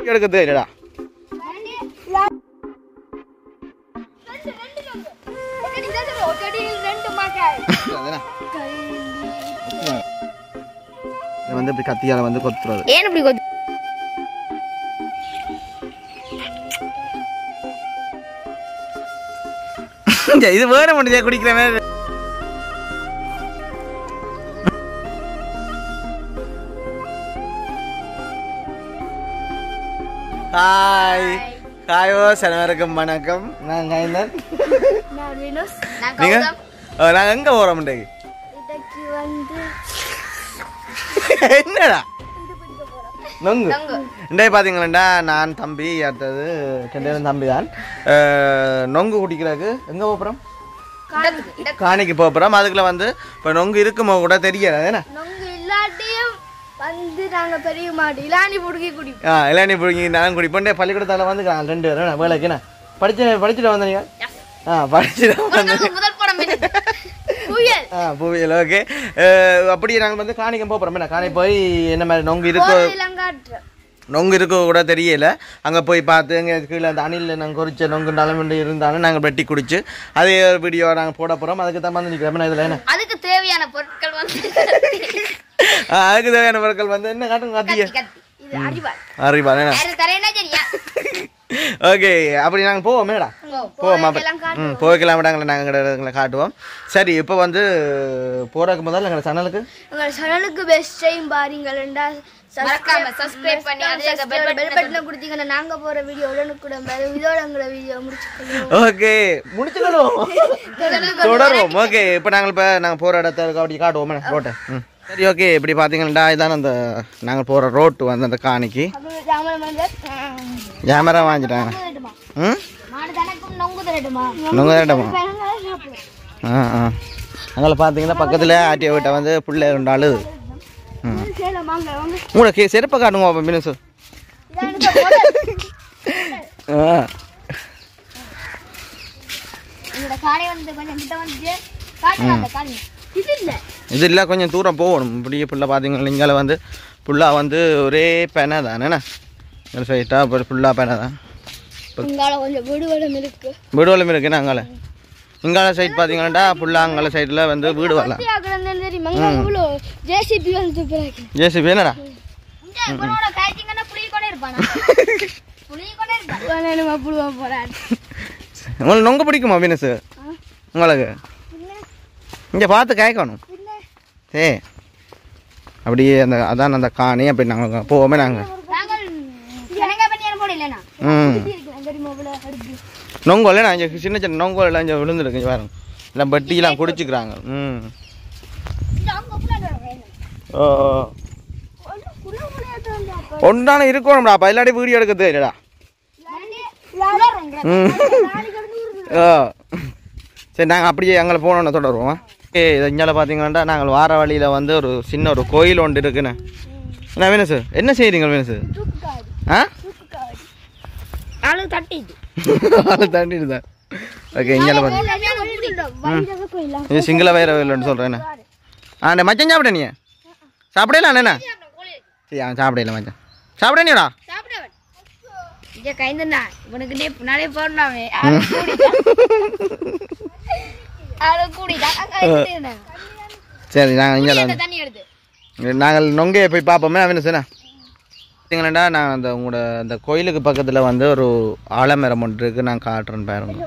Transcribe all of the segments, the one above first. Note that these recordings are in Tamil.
எடுக்க தெரியலடா அதானே? இதை வந்து இப்படி கத்தியால வந்து கொத்துறது ஏன் இப்படி கொத்து இது வேற முடிஞ்சா குடிக்கிற மாதிரி ஹாய் ஹாய் ஓ அனைவருக்கும் வணக்கம் நான் கைந்தன் நான் வினோஸ் நான் நீங்க கௌதம் ஓ, நாங்க எங்க போறோம் இன்றைக்கு இதுக்கு வந்து என்னடா நொங்கு நொங்கு. இன்றைக்கு பார்த்தீங்களா நான் தம்பி அடுத்தது ரெண்டு பேரும் தம்பி தான் அஹ், நொங்கு குடிக்கிறதுக்கு எங்கே போகிறோம் இடத்துக்கு இடத்துக்கு காணிக்கு போகிறோம் அதுக்குள்ள வந்து இப்போ நொங்கு இருக்குமோ கூட தெரியல என்ன நொங்கு இல்லாட்டியும் வந்து நாங்க பெரிய மாடு இளானி புடுங்கி குடிப்போம் ஆ இளநீ பிடிங்கி நான் குடிப்போம் பள்ளிக்கூடத்தால் வந்து கா- ரெண்டு பேரும் என்ன, வேலைக்கு என்ன படிச்சு படிச்சுட்டு வந்தீங்க ஆ படிச்சுட்டு வந்து முதல் படம் என்னது? புயல் ஆ புவியல் ஓகே அப்படியே நாங்கள் வந்து காணிக்க போகிறோம் என்ன காணி போய் என்ன மாதிரி நொங்கு இருக்கோ இளங்காற்று நொங்கு இருக்கோ கூட தெரியல அங்கே போய் பார்த்து அங்கே கீழே அந்த அணிலில் நாங்கள் குறிச்ச நொங்கு நலமுண்டு இருந்தாலும் நாங்கள் வெட்டி குடிச்சு அதே வீடியோ நாங்கள் போட போகிறோம் அதுக்கு தான் வந்து நிற்கிறோம் இதில் என்ன அதுக்கு தேவையான பொருட்கள் வந்து ஆ, அதுக்கு தேவையான பொருட்கள் வந்து என்ன காட்டுங்க காத்திய கத்தி கத்தி இது அறிவாள் அறிவா என்ன யாரு தரேன்னா சரியா ஓகே அப்படி நாங்கள் போவோம் மேடா போவோம் அப்ப எல்லாம் காட்டு ம் போய்க்கலாம் விடாங்களே நாங்கள் காட்டுவோம் சரி இப்போ வந்து போகிறதுக்கு முதல்ல எங்கள் சேனலுக்கு உங்கள் சேனலுக்கு பெஸ்ட் டைம் பாருங்கள்டா மறக்காம சப்ஸ்கிரைப் பண்ணி அதே பெல் பட்டனை கொடுத்தீங்கன்னா நாங்க போற வீடியோ உடனுக்குடன் வரும் இதோட உங்களை வீடியோ முடிச்சுக்கணும் ஓகே முடிச்சுக்கணும் தொடரும் ஓகே இப்போ நாங்கள் இப்போ நாங்கள் போகிற இடத்துக்கு அப்படி காட்டுவோம் ரோட்டை ம் சரி ஓகே இப்படி பார்த்தீங்கன்னா இதான் அந்த நாங்கள் போகிற ரோட்டு வந்து அந்த காணிக்கு அப்புறம் ஜாமன் வந்து கேமரா வாங்கிட்டாங்க தரட்டுமா ம் மாடு தனக்கும் நொங்கு தரட்டுமா நுங்க தரட்டுமா சாப்பிடுவோம் ஆ ஆ அங்கே பார்த்தீங்கன்னா பக்கத்தில் ஆட்டிய வீட்டை வந்து பிள்ளை ரெண்டு அழுது ம் சேலம் வாங்க வாங்க உங்களை கே செருப்பை காட்டுங்க அப்போ மினிசு இதான் இந்த முதல். ஆ உங்களோட காடை வந்து கொஞ்சம் கிட்ட வந்து காட்டுங்க அந்த காணி இது இல்ல இது இல்லை கொஞ்சம் தூரம் போகணும் இப்படியே புள்ள பார்த்தீங்கன்னா இங்கே வந்து ஃபுல்லாக வந்து ஒரே பெனை தானே என்ன சைட்டாக இப்போ ஃபுல்லாக பெனை தான் உங்களால கொஞ்சம் விடுவடம் இருக்கு வீடு இருக்குன்னு அங்கால இங்கால சைட் பார்த்தீங்கன்னா ஃபுல்லாக அங்கால சைடில் வந்து வீடு வரலாம் ஆகுறது தெரியுமா அங்க இவ்வளோ ஜேசிபி வந்து பிறகு ஜேசிபி என்னடா இந்த இவனோட காய்ச்சிங்கன்னா புளி கொண்டே இருப்பானா புளி கொண்டே இருப்பான் நம்ம புழுவ போறான் உங்களுக்கு நொங்க பிடிக்குமா மீனஸு உங்களுக்கு இங்கே பார்த்து கேட்கணும் ஏ அப்படியே அந்த அதான் அந்த காணி அப்படி நாங்கள் போவோமே நாங்கள் நாங்கள் கணக்கா பண்ணியாரம் போட இல்லைனா ம் தெரியுமா இவ்வளோ அடுப்பு நொங்கோல் நான் இங்கே சின்ன சின்ன நொங்கோல் எல்லாம் இங்கே விழுந்துருக்கு இங்க பாருங்க எல்லாம் பட்டியெல்லாம் குடிச்சுக்கிறாங்க ம் அங்க ஃபுல்லாக ஓ ஓ. ஒன்றான இருக்கணும்டா அப்போ இல்லாட்டி வீடியோ எடுக்க தெரியலடா ம் ஓ சரி நாங்கள் அப்படியே அங்கே போனோன்னு தொடருவோம் ஏ இங்கே பார்த்தீங்கன்னா நாங்கள் வார வழியில் வந்து ஒரு சின்ன ஒரு கோயில் ஒன்று இருக்குண்ணே என்ன வேணும் சார் என்ன செய்கிறீங்க வேணும் சார் ஆ ஆளு தட்டிது அதை தாண்டிட்டு தான் ஓகே இங்கே பார்த்து இது சிங்கள வயிறு இல்லைன்னு சொல்கிறேன் ஆ இந்த மச்சான் சாப்பிட நீ சாப்பிடலாம் என்ன சரி அவன் சாப்பிடல மச்சான் சாப்பிட நீடா சாப்பிடவன் இங்க கைந்தண்ணா இவனுக்கு நே நாளே போடலாமே ஆளு கூடிதான் சரி நாங்கள் இங்கே வந்து தண்ணி எடுத்து நாங்கள் நொங்கையை போய் பார்ப்போமே அவன் சொன்னா பார்த்தீங்கன்னாடா நான் அந்த உங்களோட அந்த கோயிலுக்கு பக்கத்தில் வந்து ஒரு ஆலமரம் ஒன்று இருக்குது நான் காட்டுறேன் பாருங்க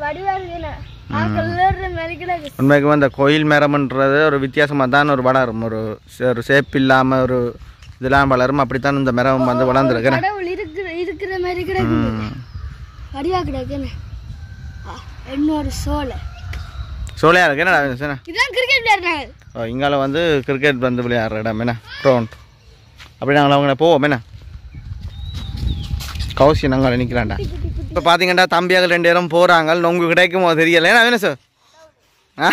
உண்மைக்கு அந்த கோயில் மரம்ன்றது ஒரு வித்தியாசமாக தான் ஒரு வளரும் ஒரு சே- ஒரு சேப் இல்லாமல் ஒரு இதெல்லாம் வளரும் அப்படித்தான் இந்த மரம் வந்து வளர்ந்துருக்குறேன் கடவுள் இருக்கிற இருக்கிற மாதிரி கிடக்கு வடிவா கிடக்குன்னு என்னோட சோலை சோலையாக இருக்கு என்னடா சொன்ன இதான் கிரிக்கெட் விளையாடுறாங்க ஓ இங்கால வந்து கிரிக்கெட் வந்து விளையாடுற இடம் என்ன க்ரௌண்ட் அப்படி நாங்கள் அவங்க போவோம் என்ன கௌசி நாங்கள் நிற்கலாம்டா இப்போ பார்த்தீங்கன்னா தம்பியாக ரெண்டு பேரும் போகிறாங்க நொங்கு கிடைக்குமோ தெரியல என்ன வேணும் சார் ஆ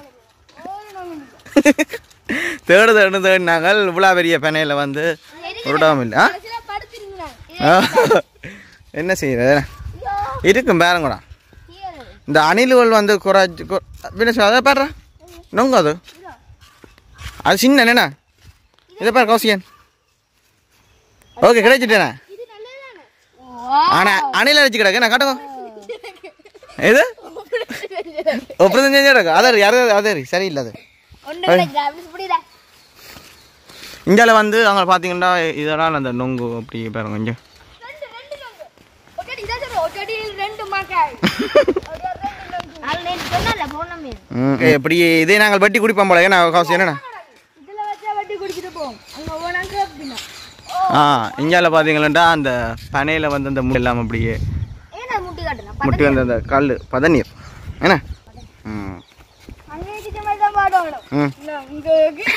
தேடு தேடு தேடினாங்க இவ்வளோ பெரிய பெனையில் வந்து ஒரு இடம் இல்லை ஆ ஆ. என்ன செய்யறது இருக்கும் பேரங்கூடா இந்த அணில்கள் வந்து குறைச்சி வினசு அதை பாடுறா நொங்கு அது அது சின்ன என்ன இதை பாரு கௌசியன் ஓகே கிடைச்சிட்டேண்ணே அணில் அடிச்சு கிடக்கு நான் காட்டுங்க எது அப்படி செஞ்சு கிடக்கு அதர் யாரு அதர் சரியில்லை அது ஒன்று கிடைக்கிறா அப்படி புரியுதா இந்தியாவில் வந்து அவங்க பார்த்தீங்கன்னா இதெல்லாம் அந்த நொங்கு அப்படி பாருங்க இங்கே ரெண்டு ரெண்டு நொங்கு ஒட்டடி இதான் சொல்றேன் ஒட்டடியில் ரெண்டு மாக்காய் அது நேற்று சொன்னல பௌர்ணமி ம் இப்படி இதே நாங்கள் வட்டி குடிப்போம் போல ஏன்னா காசு என்னண்ணா இதுல வச்சா வட்டி குடிச்சிட்டு போவோம் அங்க போனாங்க அப்படின்னா ஆ இந்தியாவில் பார்த்தீங்கன்னா அந்த பனையில் வந்து அந்த முள் எல்லாம் அப்படியே ஏன்னா முட்டி காட்டுனா முட்டி வந்து அந்த கல் பதநீர் என்ன ம் அங்கே கிட்ட மாதிரி தான் பாடுவாங்க ம் இங்க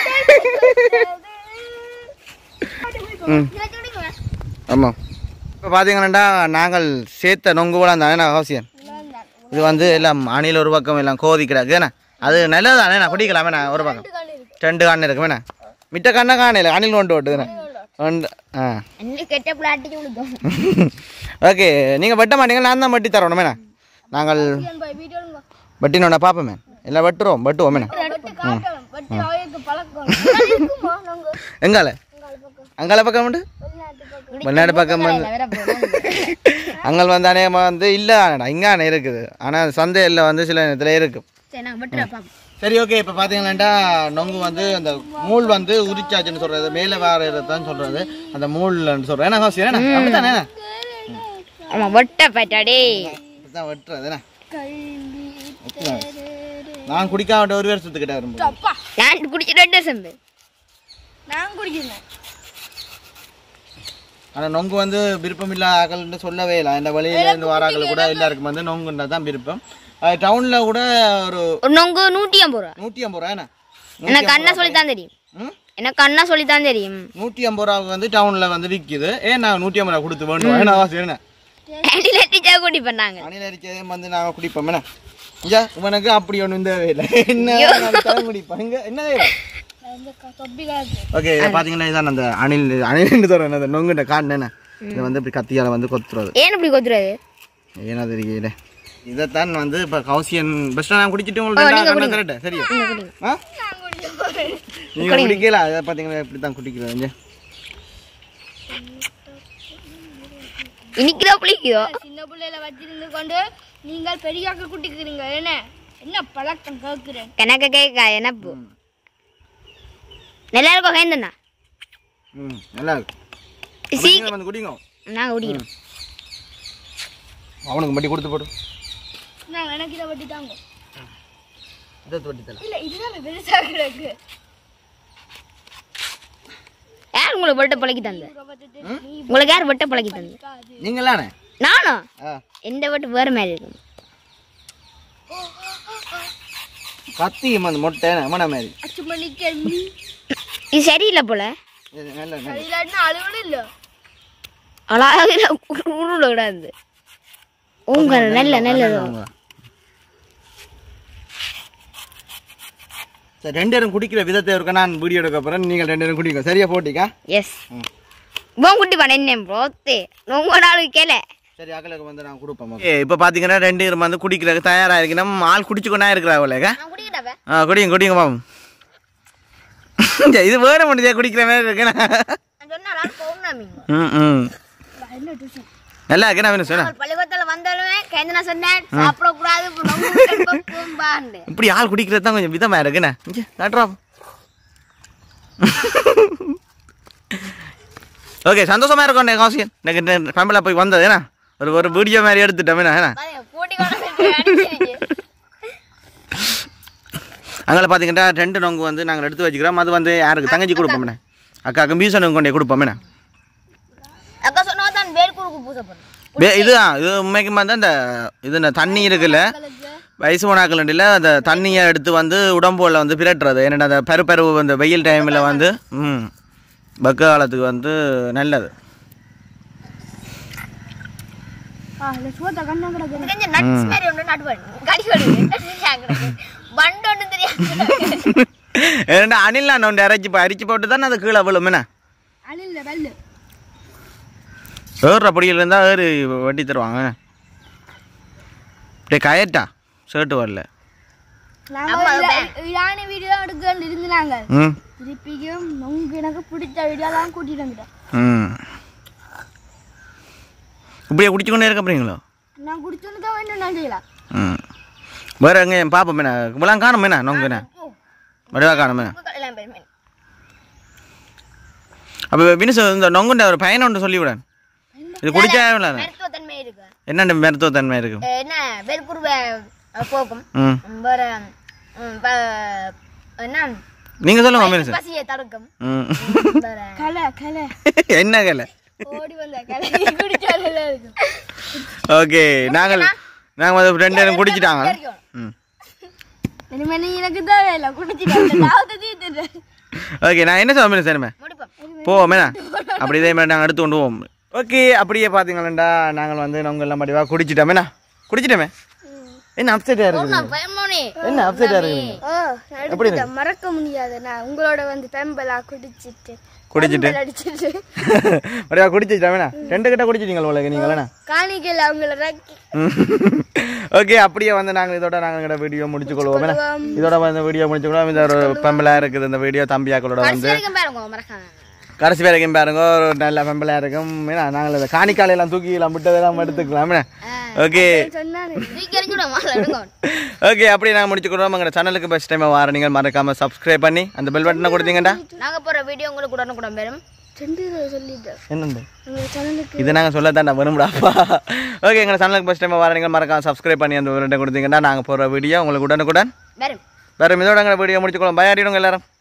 ம் ஆமாம் இப்போ பார்த்தீங்கன்னா நாங்கள் சேர்த்த நொங்கு கூட அந்த அவசியம் இது வந்து எல்லாம் அணில் ஒரு பக்கம் எல்லாம் கோதி கிடக்கு என்ன அது நல்லது தானே நான் குடிக்கலாம் வேணா ஒரு பக்கம் ரெண்டு கண்ணு இருக்கு வேணா மிட்ட கண்ணை காணையில் அணில் கொண்டு ஓட்டுதுண்ணே ஒன்று ஆ அன்னி கெட்ட புள்ள அடிச்சு விடுதோம் ஓகே நீங்கள் வெட்ட மாட்டீங்க நான் தான் வெட்டி தரணும் வேணா நாங்கள் வீடியோங்க வெட்டினோட பார்ப்போம் மேம் எல்லாம் வெட்டுறோம் வெட்டுவோம் வேணா வெட்டு காட்டணும் வெட்டி அவைக்கு பழக்கம் இருக்குமா நாங்க எங்கால அங்கால பக்கம் உண்டு வெளிநாடு பக்கம் வந்து அங்கே வந்து அநேகமாக வந்து இல்லை இங்கே இருக்குது ஆனால் சந்தையில் வந்து சில நேரத்தில் இருக்கும் சரி நாங்க வெட்டுற பாப்போம் சரி ஓகே இப்போ பார்த்தீங்கன்னா நொங்கு வந்து அந்த மூள் வந்து உரிச்சாச்சுன்னு சொல்கிறது மேலே வேறு தான் சொல்கிறது அந்த மூள்னு சொல்கிறேன் என்ன ஹாசி என்ன அப்படித்தானே ஆமா வெட்ட பட்டாடே இப்படிதான் வெட்டுறது என்ன அப்படிதான். நான் குடிக்காம ஒரு வருஷத்துக்கிட்ட வரும்போது நான் குடிச்சிட்டு செம்பு நான் குடிக்கிறேன் ஆனால் நொங்கு வந்து விருப்பம் இல்ல ஆக்கள்னு சொல்லவே இல்லை இந்த வழியில இருந்து வாராக்கள் கூட எல்லாருக்கும் வந்து நொங்குன்னா தான் விருப்பம் டவுனில் கூட ஒரு ஒரு நொங்கு நூற்றி ஐம்பது ரூபா நூற்றி ஐம்பது ரூபா என்ன எனக்கு அண்ணா சொல்லித்தான் தெரியும் ம் எனக்கு அண்ணா சொல்லித்தான் தெரியும் நூற்றி ஐம்பது ரூபா வந்து டவுனில் வந்து விற்கிது ஏன் நான் நூற்றி ஐம்பது ரூபா கொடுத்து வேண்டும் ஏன்னா அவசியம் என்ன அடியில் அடிச்சா குடி பண்ணாங்க அணில் அரிச்சதே வந்து நாங்கள் குடிப்போம் என்ன ஐயா உனக்கு அப்படி ஒன்றும் இந்த இல்லை என்ன தலை குடிப்போம் இங்கே என்ன ஓகே பார்த்தீங்கன்னா இதான் அந்த அணில் அணில் தரோம் அந்த நொங்குண்ட காண்டு என்ன இதை வந்து இப்படி கத்தியால் வந்து கொத்துறது ஏன் இப்படி கொத்துறாரு ஏன்னா தெரியல இதைத்தான் வந்து இப்போ கௌசியன் பெஸ்ட்டாக நான் குடிச்சிட்டு உங்களுக்கு கரெக்டாக சரியா ஆ நீங்கள் குடிக்கல அதை பார்த்தீங்கன்னா இப்படி தான் குடிக்கிறது இங்க. இனிக்குதோ புளிக்குதோ சின்ன பிள்ளையில வச்சிருந்து கொண்டு நீங்கள் பெரியாக்க குட்டிக்கிறீங்க என்ன என்ன பழக்கம் கேட்கிறேன் கணக்க கேட்கா என்னப்பு நல்லா இருக்கும் ஹேந்தண்ணா ம் நல்லா இருக்கு அப்ப சீ நீங்களும் வந்து குடிங்க நாங்கள் குடிக்கிறோம் அவனுக்கு மட்டும் கொடுத்து போடு நாங்கள் எனக்கு இதை வட்டி தாங்க இதை தொட்டி தரலாம் இல்லை இதுதான் பெருசாக கிடக்கு யார் உங்களுக்கு வெட்ட பழக்கி தந்து உங்களுக்கு யார் வெட்ட பழக்கி தந்து நீங்களானே நானும் ஆ எந்த வெட்டு வேறு மாதிரி இருக்கும் கத்தி அந்த மொட்டை மன மாதிரி இது சரியில்லை போல இது நல்ல நல்ல அழகாக உருள விடாது உங்க நல்ல நல்லது அவங்க. சரி ரெண்டு பேரும் குடிக்கிற விதத்தை இருக்க நான் வீடியோ எடுக்க போறேன் நீங்கள் ரெண்டு பேரும் குடிங்க சரியா போட்டிக்கா எஸ் உன் குட்டி பண்ண என்ன ப்ரோத்தே உங்க நாளுக்கு கேள சரி அக்கலுக்கு வந்து நான் கொடுப்பேன் ஏ இப்போ பார்த்தீங்கன்னா ரெண்டு பேரும் வந்து குடிக்கிறதுக்கு தயாராக இருக்கு நம்ம ஆள் குடிச்சு கொண்டா இருக்கிறா அவளுக்கு நான் குடிக்கிட்டவ ஆ குடிங்க குடிங்க பாப்போம் இது வேற முடிஞ்சா குடிக்கிற மாதிரி இருக்குண்ணா நான் சொன்னால் பௌர்ணமி ம் ம் நல்லா இருக்குண்ணா வேணும் சொன்னா பள்ளிக்கூடத்தில் வந்தாலுமே கேந்தனா சொன்னேன் சாப்பிடக்கூடாது பூம்பாண்டு இப்படி ஆள் குடிக்கிறது தான் கொஞ்சம் விதமாக இருக்குண்ணே இங்கே காட்டுறா ஓகே சந்தோஷமா இருக்கும் காசியன் எனக்கு ஃபேமிலியில் போய் வந்தது என்ன ஒரு ஒரு வீடியோ மாதிரி எடுத்துட்டோம் என்ன என்ன போட்டி கொண்டு அங்கே பார்த்தீங்கன்னா ரெண்டு நொங்கு வந்து நாங்கள் எடுத்து வச்சுக்கிறோம் அது வந்து யாருக்கு தங்கச்சி கொடுப்போம்ண்ணே அக்காவுக்கு மியூசனுக்கு கொண்டே கொடுப்போம்ண்ணே அக்கா சொன்னா தான் வேர்க்குருக்கு பூசை பண்ணும் வே இதுதான் இது உண்மைக்கு வந்து அந்த இது இந்த தண்ணி இருக்குல்ல வயசு போனாக்கலண்டில் அந்த தண்ணியை எடுத்து வந்து உடம்புல வந்து பிரட்டுறது என்னடா அந்த பெரு பெரு அந்த வெயில் டைமில் வந்து ம் பக்க காலத்துக்கு வந்து நல்லது கொஞ்சம் நட்ஸ் மாதிரி ஒன்று நடுவாடு கடி வடி பண்டு ஒன்று தெரியாது ஏன்னா அணில் நான் ஒன்று அரைச்சி அரிச்சு போட்டு தானே அது கீழே விழும் என்ன அழில்ல வெள்ளு ஏறுற படியில் இருந்தால் ஏறு வட்டி தருவாங்க அப்படியே கயட்டா ஷர்ட்டு வரல இதான வீடியோ எடுக்க இருந்தாங்க ம் திருப்பியும் உங்க எனக்கு பிடிச்ச வீடியோலாம் கூட்டிட்டு வந்துட்டேன் ம் இப்படியே குடிச்சு கொண்டே இருக்க போறீங்களோ நான் குடிச்சோன்னு தான் வேண்டும் நான் செய்யலாம் ம் வேற எங்க பாப்போம் என்ன இவ்வளோ காணும் என்ன நொங்கு என்ன வடிவா காணும் என்ன எல்லாம் பெருமை அப்போ வினிசு இந்த நொங்குண்ட ஒரு பையனை ஒன்று சொல்லிவிடன் இது குடிச்சா இல்லை மருத்துவத்தன்மை இருக்கு என்னென்ன மருத்துவத்தன்மை இருக்கும் என்ன வெறுப்புருவ போக்கும் ம் வேற ம், ப- என்ன நீங்கள் சொல்லுங்க வினிசு பசியை தடுக்கும் ம் வேற கலை கலை என்ன கலை ஓடி வந்த கலை குடிச்சாலும் இருக்கும் ஓகே நாங்கள் நாங்கள் வந்து ரெண்டு நேரம் குடிச்சிட்டாங்க ம் இனிமே நீ எனக்கு தேவையில்லை குடிச்சிட்டு தாவத்தை தீர்த்துட்டேன் ஓகே நான் என்ன சொல்ல முடியும் சரிமே முடிப்போம் போவோமே அப்படி இதே மாதிரி நாங்கள் எடுத்து கொண்டு போவோம் ஓகே அப்படியே பார்த்தீங்களா நாங்கள் வந்து நாங்கள் எல்லாம் படிவாக குடிச்சிட்டோமேண்ணா குடிச்சிட்டோமே என்ன அப்செட்டாக இருக்குது பயமோனே என்ன அப்செட்டாக இருக்குது ஓ எப்படி எடுத்துட்டேன். மறக்க முடியாது நான் உங்களோட வந்து பெம்பலா குடிச்சிட்டு குடிச்சிட்டு பெம்பல் அடிச்சிட்டு அப்படியா குடிச்சிட்டோமேண்ணா ரெண்டு கிட்ட குடிச்சிட்டீங்க உங்களுக்கு நீங்களேண்ணா காணிக்கல அவங்கள ரக்கி ஓகே அப்படியே வந்து நாங்கள் இதோட நாங்கள் எங்களோட வீடியோ முடிச்சு கொள்வோம் இதோட வந்து வீடியோ முடிச்சு கொள்வோம் இந்த ஒரு பெம்பலாக இருக்குது இந்த வீடியோ தம்பியாக்களோட வந்து பாருங்க மறக்காம கடைசி வரைக்கும் பாருங்க ஒரு நல்ல பெம்பலாக இருக்கும் ஏன்னா நாங்கள் இந்த காணிக்காலையெல்லாம் தூக்கிக்கலாம் விட்டதெல்லாம் எடுத்துக்கலாம் ஓகே சொன்னானே தூக்கி எடுங்க ஓகே அப்படியே நாங்கள் முடிச்சுக்கிறோம் எங்கள் சேனலுக்கு பெஸ்ட் டைம் வார நீங்கள் மறக்காம சப்ஸ்கிரைப் பண்ணி அந்த பெல் பட்டனை கொடுத்தீங்கடா நாங்க போற வீடியோ உங்களுக்கு உடனுக்குடன் வரும் ரெண்டு சொல்லிட்டேன் என்னண்டு உங்க சேனலுக்கு இது நாங்கள் சொல்ல தான் வரும்டாப்பா ஓகே எங்கள் சேனலுக்கு ஃபஸ்ட் டைம் வர நீங்கள் மறக்காம சப்ஸ்கிரைப் பண்ணி அந்த ரெண்டை கொடுத்தீங்கன்னா நாங்கள் போகிற வீடியோ உங்களுக்கு உடனுக்குடன் வரும் வேறு இதோட எங்களை வீடியோ முடிச்சுக்கொள்ளும் பயாடிடுங்க எல்லாரும்